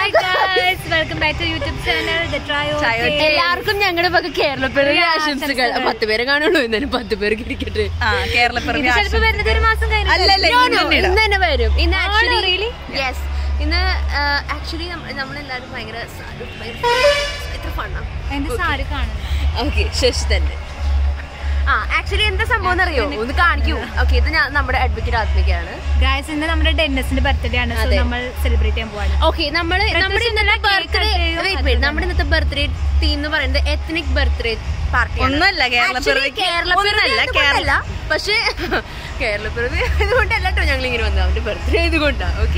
Hi guys welcome back to YouTube channel the Trio എല്ലാവർക്കും ഞങ്ങളുടെ പക കേരളപ്പിറവി ആശംസകൾ പത്ത് പേരെ കാണുള്ളൂ എന്നാലും പത്ത് പേർക്ക് ഇരിക്കട്ടെ ആ കേരളപ്പിറവി ചിലപ്പോ വരുന്നത് ഒരു മാസം അല്ലല്ല No, no, ഇന്ന് ഇന്ന് തന്നെ വരും ഇന്ന് ആണോ, ആക്ച്വലി really? യെസ് ഇന്ന് ആക്ച്വലി നമ്മളെല്ലാവരും ഭയങ്കര സ- ഭയങ്കര എത്ര ഫണ്ണാ എന്റെ സാരി കാണുന്നു ഓക്കെ ശശി തന്നെ ആ ആക്ച്വലി എന്താ സംഭവം അറിയോ ഒന്ന് കാണിക്കൂ ഓക്കെ ഇത് ഞാൻ നമ്മുടെ അഡ്വക്കേറ്റ് ആത്മികയാണ് ഗൈസ് ഇന്ന് നമ്മുടെ ഡെന്നസിന്റെ ബർത്ത്ഡേ ആണ് സോ അതെ. നമ്മൾ സെലിബ്രേറ്റ് ചെയ്യാൻ പോവാണ് ഓക്കെ നമ്മുടെ നമ്മുടെ ഇന്നത്തെ ബർത്ത്ഡേ നമ്മുടെ ഇന്നത്തെ ബർത്ത്ഡേ തീം എന്ന് പറയുന്നത് എത്നിക് ബർത്ത്ഡേ പാർട്ടി ഒന്നുമല്ല കേരളപ്പിറവി കേരളപ്പിറവി കേരള പക്ഷേ കേരളപ്പിറവി ഇതുകൊണ്ടല്ല കേട്ടോ ഞങ്ങൾ ഇങ്ങനെ വന്നത് അവന്റെ ബർത്ത്ഡേ ഇതുകൊണ്ടാ ഓക്കെ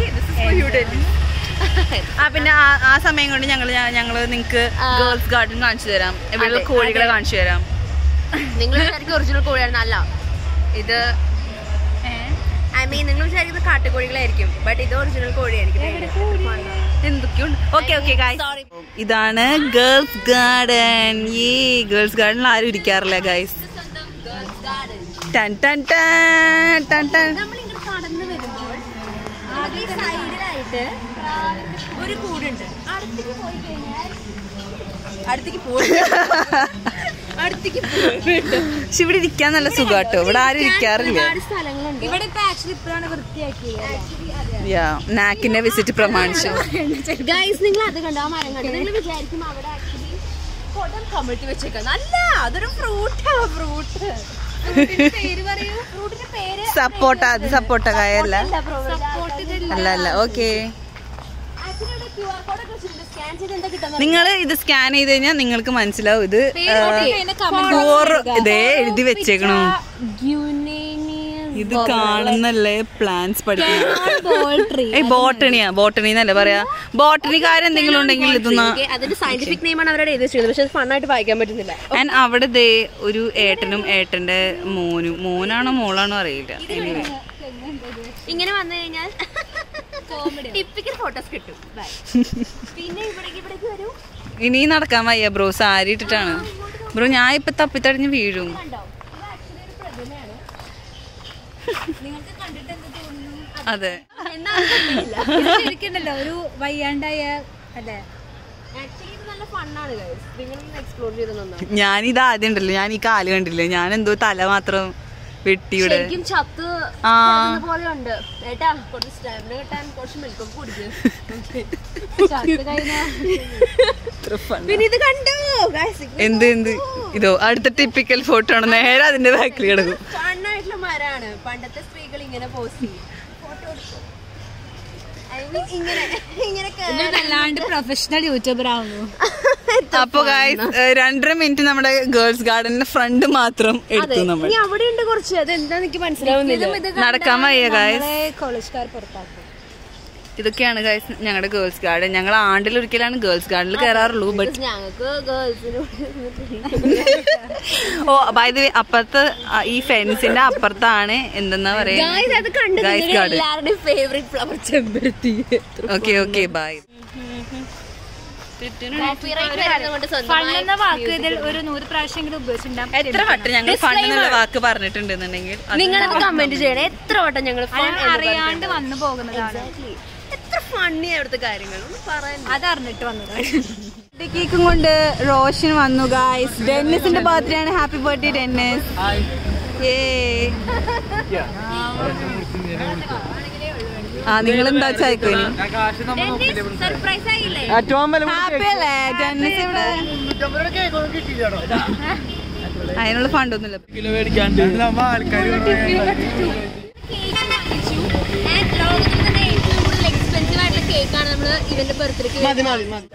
ആ പിന്നെ ആ- ആ സമയം കൊണ്ട് ഞങ്ങൾ ഞങ്ങള് നിങ്ങക്ക് ഗേൾസ് ഗാർഡൻ കാണിച്ചു തരാം ഇവിടെയുള്ള അതെ, കോഴികളെ കാണിച്ചു തരാം നിങ്ങൾ വിചാരിക്കും ഒറിജിനൽ കോഴിയാണെന്ന് അല്ല ഇത് ഐ മീൻ നിങ്ങൾ വിചാരിക്കുന്നത് കാട്ടുകോഴികളായിരിക്കും ബട്ട് ഇത് ഒറിജിനൽ കോഴിയായിരിക്കും എന്തൊക്കെയുണ്ട് ഓക്കെ ഓക്കെ Sorry. ഇതാണ് ഗേൾസ് ഗാർഡൻ ഈ ഗേൾസ് ഗാർഡനിൽ ആരും ഇരിക്കാറില്ല ഗൈസ് ടൻ ടൻ ടൻ ടൻ ടൻ നമ്മളിങ്ങനെ കടന്നു വരുമ്പോൾ ആദ്യം ഈ സൈഡിലായിട്ട് ഒരു കൂടുണ്ട് അടുത്തേക്ക് പോയി കഴിഞ്ഞാൽ അടുത്തേക്ക് പോയി അടുത്തേക്ക് പോയി പക്ഷെ ഇവിടെ ഇരിക്കാൻ നല്ല സുഖാട്ടോ ഇവിടെ ആരും ഇരിക്കാറില്ല ഒരുപാട് സ്ഥലങ്ങളുണ്ട് ഇവിടെ ഇപ്പൊ ആക്ച്വലി ഇപ്പോഴാണ് വൃത്തിയാക്കിയത് യാ നാക്കിന്റെ വിസിറ്റ് പ്രമാണിച്ചു ഗൈസ് നിങ്ങൾ അത് കണ്ടോ ആ മരം കണ്ടോ നിങ്ങൾ വിചാരിക്കും അവിടെ ആക്ച്വലി കൊടം കമിഴ്ത്തി വെച്ചേക്കാം അല്ല അതൊരു ഫ്രൂട്ടാ ഫ്രൂട്ട് പേര് പറയൂ ഫ്രൂട്ടിന്റെ പേര് സപ്പോട്ട അത് സപ്പോട്ട കായല്ല സപ്പോർട്ട് അല്ല അല്ല ഓക്കെ ആക്ച്വലി ഇവിടെ ക്യു ആർ കോഡ് ഒക്കെ വെച്ചിട്ടുണ്ട് സ്കാൻ ചെയ്ത് എന്താ കിട്ടുന്നത് നിങ്ങൾ ഇത് സ്കാൻ ചെയ്ത് കഴിഞ്ഞാൽ നിങ്ങൾക്ക് മനസ്സിലാവും ഇത് comment കോർ ഇതേ എഴുതി വെച്ചേക്കണു ഇത് കാണുന്നല്ലേ പ്ലാന്റ്സ് പഠിക്കണം ഏയ് ബോട്ടണിയാ ബോട്ടണി എന്നല്ലേ പറയാ ബോട്ടണിക്കാരെന്തെങ്കിലും ഉണ്ടെങ്കിൽ ഇതൊന്ന് അതിന്റെ സയന്റിഫിക് നെയിമാണ് അവരുടെ എഴുതി വെച്ചിരുന്നത് പക്ഷെ ഫണ്ണായിട്ട് വായിക്കാൻ പറ്റുന്നില്ല ആൻഡ് അവിടെ ദേ ഒരു ഏട്ടനും ഏട്ടന്റെ മോനും മോനാണോ മോളാണോ അറിയില്ല എനിവേ ഇങ്ങനെ വന്നു കഴിഞ്ഞാൽ ടിപ്പിക്കൽ ഫോട്ടോസ് കിട്ടും Bye. പിന്നെ ഇവിടെ ഇവിടേക്ക് വരൂ ഇനി നടക്കാൻ വയ്യ ബ്രോ സാരി ഇട്ടിട്ടാണ് ബ്രോ ഞാൻ ഇപ്പൊ തപ്പിത്തടിഞ്ഞ് വീഴും കണ്ടോ ഇത് ആക്ച്വലി ഒരു പ്രതിമയാണ് നിങ്ങൾക്ക് കണ്ടിട്ട് എന്ത് തോന്നുന്നു അതെ എന്നാ അത് കണ്ടില്ല ഇത് ശരിക്കുണ്ടല്ലോ ഒരു വയ്യാണ്ടായ അല്ലേ ആക്ച്വലി ഇത് നല്ല ഫണ്ണാണ് ഗൈസ് നിങ്ങളൊന്ന് എക്സ്പ്ലോർ ചെയ്ത് നന്നാവും ഞാനിത് ആദ്യം ഉണ്ടല്ലോ ഞാൻ ഈ കാല് കണ്ടില്ല ഞാൻ എന്തോ തല മാത്രം വെട്ടിയുടെ ശരിക്കും ചത്ത് ആ. കിടക്കുന്ന പോലെയുണ്ട് ഏട്ടാ കുറച്ച് സ്റ്റാമിന കിട്ടാൻ കുറച്ച് മിൽക്കൊക്കെ കുടിക്കും ചത്ത് കഴിഞ്ഞാ പിന്നെ ഇത് കണ്ടോ ഗൈസ് എന്ത് എന്ത് ഇതോ അടുത്ത ടിപ്പിക്കൽ ഫോട്ടോ ആണ് നേരെ അതിന്റെ ബാക്കിൽ കിടക്കും ഫണ്ണായിട്ടുള്ള മരാണ് പണ്ടത്തെ സ്ത്രീകൾ ഇങ്ങനെ പോസ്റ്റ് ചെയ്യും ഫോട്ടോ എടുക്കും I mean, ഇങ്ങനെ ഇങ്ങനെ കേറി അല്ലാണ്ട് പ്രൊഫഷണൽ യൂട്യൂബർ ആവുന്നു അപ്പൊ ഗായ്സ് രണ്ടര മിനിറ്റ് നമ്മുടെ ഗേൾസ് ഗാർഡന്റെ ഫ്രണ്ട് മാത്രം അതെ എടുത്തു നമ്മൾ ഇനി അവിടെ ഉണ്ട് കുറച്ച് അത് എന്താ എനിക്ക് മനസ്സിലാവുന്നില്ല നടക്കാൻ വയ്യ ഗായ്സ് കോളേജുകാർ പുറത്താക്കും ഇതൊക്കെയാണ് ഗായ്സ് ഞങ്ങളുടെ ഗേൾസ് ഗാർഡൻ ഞങ്ങൾ ആണ്ടിൽ ഒരിക്കലാണ് ഗേൾസ് ഗാർഡനിൽ കയറാറുള്ളൂ ബട്ട് ഞങ്ങൾക്ക് ഗേൾസിന് ഓ ബൈ ദ വേ അപ്പുറത്ത് ആ, ഈ ഫെൻസിന്റെ അപ്പുറത്താണ് എന്തെന്നാ പറയാ അത് കണ്ടു ഗായ്സ് ഗാർഡൻ എല്ലാവരുടെയും ഫേവറേറ്റ് ഫ്ലവർ ചെമ്പരത്തി ഓക്കെ ഓക്കെ ബൈ കോപ്പിറൈറ്റ് വരുന്നതുകൊണ്ട് ഫണ്ട് എന്ന വാക്ക് സ്വന്തമായി ഇതിൽ ഒരു നൂറ് പ്രാവശ്യമെങ്കിലും ഉപയോഗിച്ചിട്ടുണ്ടാവും എത്ര വട്ടം ഞങ്ങൾ ഫണ്ട് എന്നുള്ള വാക്ക് പറഞ്ഞിട്ടുണ്ടെന്നുണ്ടെങ്കിൽ അത് നിങ്ങളത് കമന്റ് ചെയ്യണേ എത്ര വട്ടം ഞങ്ങൾ അത് അറിയാണ്ട് വന്നു പോകുന്നതാണ് എത്ര ഫണ്ണി അവിടുത്തെ കാര്യങ്ങൾ ഒന്ന് പറയാൻ അത് അറിഞ്ഞിട്ട് വന്നതാണ് കേക്കും കൊണ്ട് റോഷൻ വന്നു ഗായ്സ് ഡെന്നിസിന്റെ ബർത്ത്ഡേ ആണ് ഹാപ്പി ബർത്ത്ഡേ ഡെന്നിസ് ആ നിങ്ങൾ എന്താ ചായക്കോനി സർപ്രൈസ് ആയില്ലേ ഹാപ്പി അല്ലേ ഡെന്നിസ് ഇവിടെ അതിനുള്ള ഫണ്ടൊന്നുമില്ല കിലോ മേടിക്കാണ്ട് ആൾക്കാർ And ലോകത്തിൽ തന്നെ ഏറ്റവും കൂടുതൽ എക്സ്പെൻസീവ് ആയിട്ടുള്ള കേക്കാണ് നമ്മൾ ഇവന്റെ ബർത്ത്ഡേക്ക് മതി മതി മതി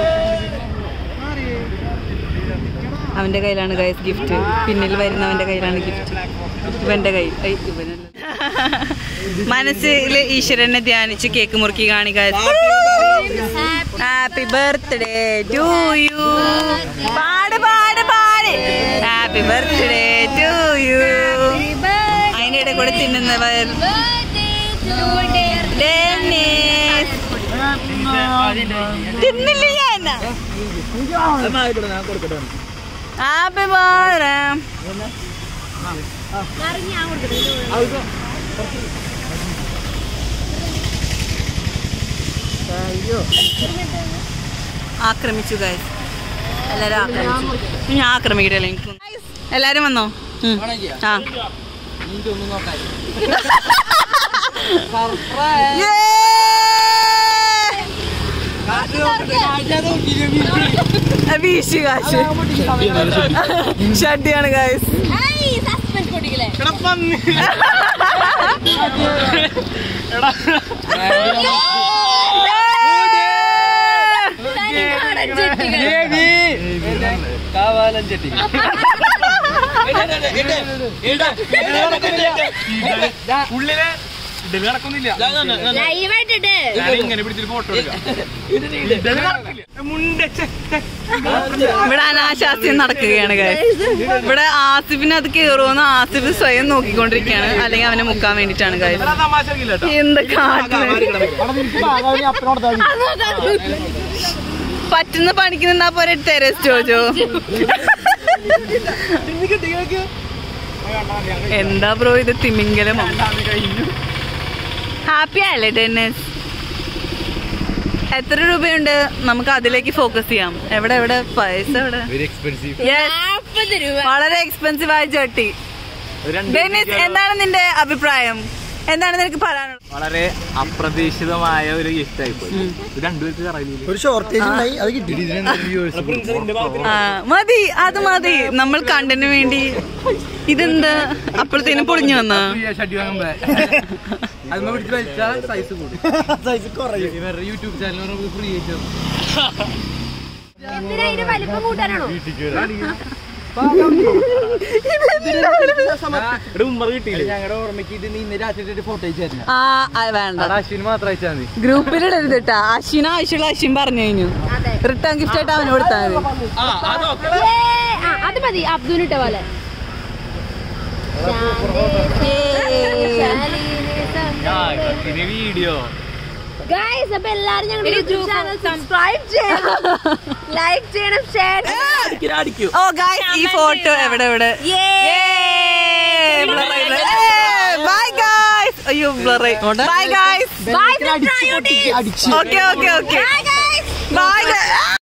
അവന്റെ കയ്യിലാണ് ഗൈസ് ഗിഫ്റ്റ് പിന്നിൽ വരുന്നവന്റെ കയ്യിലാണ് ഗിഫ്റ്റ് ഇവന്റെ കയ്യിൽ ഐ, ഇവനല്ല മനസ്സിൽ ഈശ്വരനെ ധ്യാനിച്ച് കേക്ക് മുറുക്കി കാണി guys happy birthday to you പാട് പാട് പാട് ഹാപ്പി ബർത്ത്ഡേ ടു യു അതിനിടെ കൂടെ തിന്നുന്നവർ ഡെന്നിസ്. തിന്നില്ല ഞാൻ ഹാപ്പി ബർത്ത്ഡേ ആക്രമിച്ചു ഗൈസ് എല്ലാരും ആക്രമിച്ചു ഞാൻ ആക്രമിക്കട്ടെ എനിക്ക് എല്ലാരും വന്നോ ഉം. ആ വീശു കാശ് ഷട്ടിയാണ് ഗൈസ് സസ്പെൻസ് പൊട്ടിക്കലേ കാവാലം ചെട്ടി ഉള്ളില് ഇടല് നടക്കുന്നില്ല ലൈവായിട്ടിട്ട് ഞാൻ ഇങ്ങനെ പിടിച്ചിട്ട് ഫോട്ടോ എടുക്കാം ഇടല് നടക്കില്ല. മുണ്ട ഛെ, ഛെ. ഇവിടെ അനാശാസ്യം നടക്കുകയാണ് ഗൈസ് ഇവിടെ ആസിഫിന് അത് കേറുമെന്ന് ആസിഫ് സ്വയം നോക്കിക്കൊണ്ടിരിക്കുകയാണ് അല്ലെങ്കിൽ അവനെ മുക്കാൻ വേണ്ടിട്ടാണ് ഗൈസ് എടാ, തമാശ ആക്കില്ല കേട്ടോ. എന്ത് കാട്ടുന്നത് പറ്റുന്ന പണിക്ക് നിന്നാ പോരെ ടെറസ് ചോദിച്ചോ എന്താ ബ്രോ ഇത് തിമിംഗലമോ ഹാപ്പി ആയല്ലേ ടെന്നീസ് എത്ര രൂപയുണ്ട് നമുക്ക് അതിലേക്ക് ഫോക്കസ് ചെയ്യാം എവിടെ എവിടെ പൈസ എവിടെ Yes. നാപ്പത് രൂപ വളരെ എക്സ്പെൻസീവ് ആയ ചട്ടി ഡെന്നിസ് എന്താണ് നിന്റെ അഭിപ്രായം എന്താണ് നിനക്ക് പറയാനുള്ളത് വളരെ അപ്രതീക്ഷിതമായ ഒരു ഗിഫ്റ്റ് ആയിപ്പോയി ഇത് രണ്ടുപേർക്ക് അറിയില്ല ഒരു ഷോർട്ടേജ് ഉണ്ടായി അത് കിട്ടി ആ, മതി അത് മതി നമ്മൾ കണ്ടതിന് വേണ്ടി ഇതെന്താ അപ്പോഴത്തേനും പൊളിഞ്ഞു വന്ന ഷട്ടി വാങ്ങുമ്പോ അത് പിടിച്ച് വലിച്ചാൽ സൈസ് കൂടും സൈസ് കുറയും ഇവരുടെ യൂട്യൂബ് ചാനൽ നമുക്ക് ഫ്രീ ആയിട്ട് എന്തിനാ ഇതിന്റെ വലിപ്പം കൂട്ടാനാണോ ഇവിടെ ഉമ്മർ കിട്ടിയില്ല ഞങ്ങളുടെ ഓർമ്മയ്ക്ക് ഇത് നീ ഇന്ന് രാത്രി ഫോട്ടോ അയച്ചായിരുന്നു ആ ആ, വേണ്ട അശ്വിന് മാത്രം അയച്ചാൽ മതി ഗ്രൂപ്പിലിടരുത് കേട്ടാ അശ്വിന് ആവശ്യമുള്ള അശ്വിൻ പറഞ്ഞു കഴിഞ്ഞു അതെ റിട്ടേൺ ഗിഫ്റ്റ് ആയിട്ട് അവന് കൊടുത്താൽ മതി ആ അതൊക്കെ ഏ, ആ, അത് മതി അബ്ദുലിട്ട പോലെ പിന്നെ വീഡിയോ ഗൈസ് അപ്പൊ എല്ലാരും ഞങ്ങളുടെ യൂട്യൂബ് ചാനൽ സബ്സ്ക്രൈബ് ചെയ്യണം ലൈക്ക് ചെയ്യണം ഷെയർ അടിക്കൂ ഓ ഗായ്സ് ഈ ഫോട്ടോ എവിടെ എവിടെ ബൈ ഗായ്സ് അയ്യോ ബ്ലറായി ബൈ ഗായ്സ് ബൈ അടിച്ച് പൊട്ടിച്ച് അടിച്ച് ഓക്കെ ഓക്കെ ഓക്കെ ബൈ